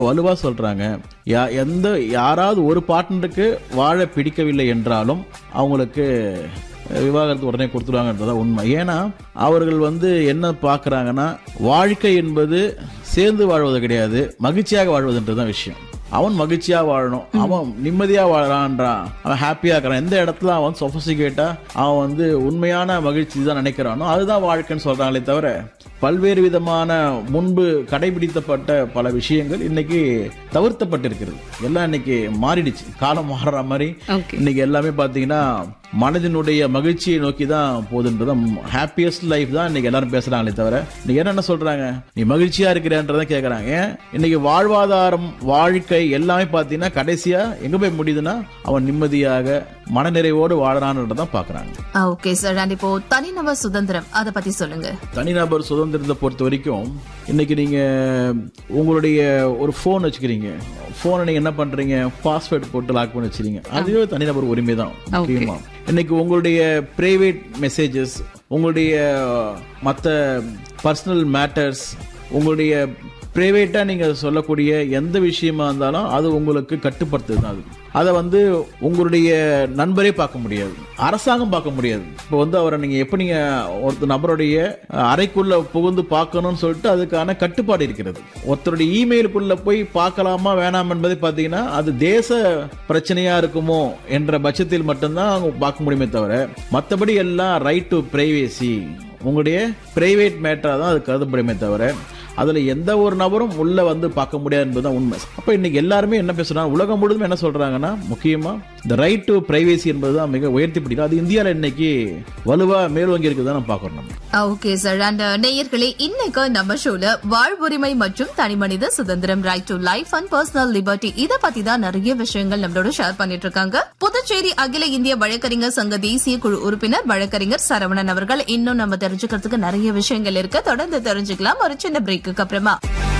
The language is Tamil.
வலுவா சொல்றாங்க யா- எந்த யாராவது ஒரு பார்ட்னருக்கு வாழ பிடிக்கவில்லை என்றாலும் அவங்களுக்கு விவாகரத்து உடனே கொடுத்துருவாங்கன்றதா உண்மை ஏன்னா அவர்கள் வந்து என்ன பார்க்கறாங்கன்னா வாழ்க்கை என்பது சேர்ந்து வாழ்வது கிடையாது மகிழ்ச்சியாக வாழ்வதுன்றதுதான் விஷயம் அவன் மகிழ்ச்சியா வாழணும் அவன் நிம்மதியா வாழறான்றான் அவன் ஹாப்பியா இருக்கிறான் எந்த இடத்துல அவன் சொபசிகேட்டா அவன் வந்து உண்மையான மகிழ்ச்சி தான் நினைக்கிறானோ அதுதான் வாழ்க்கைன்னு சொல்றாங்களே தவிர பல்வேறு விதமான முன்பு கடைபிடித்தப்பட்ட பல விஷயங்கள் இன்னைக்கு தவிர்த்தப்பட்டிருக்கிறது எல்லாம் இன்னைக்கு மாறிடுச்சு காலம் மாறுற மாதிரி ஓகே இன்னைக்கு எல்லாமே பாத்தீங்கன்னா மனதினுடைய மகிழ்ச்சியை நோக்கி தான் போகுதுன்றது ஹாப்பியஸ்ட் லைஃப் தான் இன்னைக்கு எல்லாரும் பேசுறாங்களே தவிர இன்னைக்கு என்னென்ன சொல்றாங்க நீ மகிழ்ச்சியா இருக்கிறன்றத கேக்குறாங்க ஏன் இன்னைக்கு வாழ்வாதாரம் வாழ்க்கை எல்லாமே பாத்தீங்கன்னா கடைசியா எங்க போய் முடியுதுன்னா அவன் நிம்மதியாக மனநிறைவோடு வாழறான்றதான் பாக்குறாங்க ஓகே சார் அண்ட் இப்போ தனிநபர் சுதந்திரம் அத பத்தி சொல்லுங்க தனிநபர் சுதந்திரத்தை பொறுத்த வரைக்கும் இன்னைக்கு நீங்க உங்களுடைய ஒரு ஃபோன் வச்சுக்கிறீங்க போனை நீங்க என்ன பண்றீங்க பாஸ்வேர்டு போட்டு லாக் பண்ணி வச்சிருக்கீங்க அதுவே தனிநபர் உரிமை தான் முக்கியமா இன்னைக்கு உங்களுடைய பிரைவேட் மெசேஜஸ் உங்களுடைய மற்ற பர்சனல் மேட்டர்ஸ் உங்களுடைய பிரைவேட்டா நீங்க சொல்லக்கூடிய எந்த விஷயமா இருந்தாலும் அது உங்களுக்கு கட்டுப்படுத்துது தான் அது அதை வந்து உங்களுடைய நண்பரே பார்க்க முடியாது அரசாங்கம் பார்க்க முடியாது இப்போ வந்து அவரை நீங்க எப்படி நீங்க ஒருத்தர் நபருடைய அறைக்குள்ள புகுந்து பார்க்கணும்னு சொல்லிட்டு அதுக்கான கட்டுப்பாடு இருக்கிறது ஒருத்தருடைய இமெயிலுக்குள்ள போய் பார்க்கலாமா வேணாம் என்பதை பார்த்தீங்கன்னா அது தேச பிரச்சனையா இருக்குமோ என்ற பட்சத்தில் மட்டும்தான் அவங்க பார்க்க முடியுமே தவிர மற்றபடி எல்லாம் ரைட் டு பிரைவேசி உங்களுடைய பிரைவேட் மேட்டரா தான் அது கருதப்படுமே தவிர அதுல எந்த ஒரு நபரும் உள்ள வந்து பார்க்க முடியாது என்பதுதான் உண்மை அப்ப இன்னைக்கு எல்லாருமே என்ன பேசுறாங்க உலகம் முழுதும் என்ன சொல்றாங்கன்னா முக்கியமா இந்த ரைட் டு பிரைவேசி என்பதுதான் மிக உயர்த்தி பிடிக்கும் அது இந்தியால இன்னைக்கு வலுவா மேலோங்கி இருக்குதான் நம்ம பார்க்கறோம் நம்ம ஓகே சார் அண்ட் நேயர்களே இன்னைக்கு நம்ம ஷோல வாழ்வுரிமை மற்றும் தனிமனித சுதந்திரம் right to life and personal liberty இத பத்தி தான் நிறைய விஷயங்கள் நம்மளோட ஷேர் பண்ணிட்டு இருக்காங்க புதுச்சேரி அகில இந்திய வழக்கறிஞர் சங்க தேசிய குழு உறுப்பினர் வழக்கறிஞர் சரவணன் அவர்கள் இன்னும் நம்ம தெரிஞ்சுக்கிறதுக்கு நிறைய விஷயங்கள் இருக்கு தொடர்ந்து தெரிஞ்சுக்கலாம் ஒரு சின்ன பிரேக்குக்கு அப்புறமா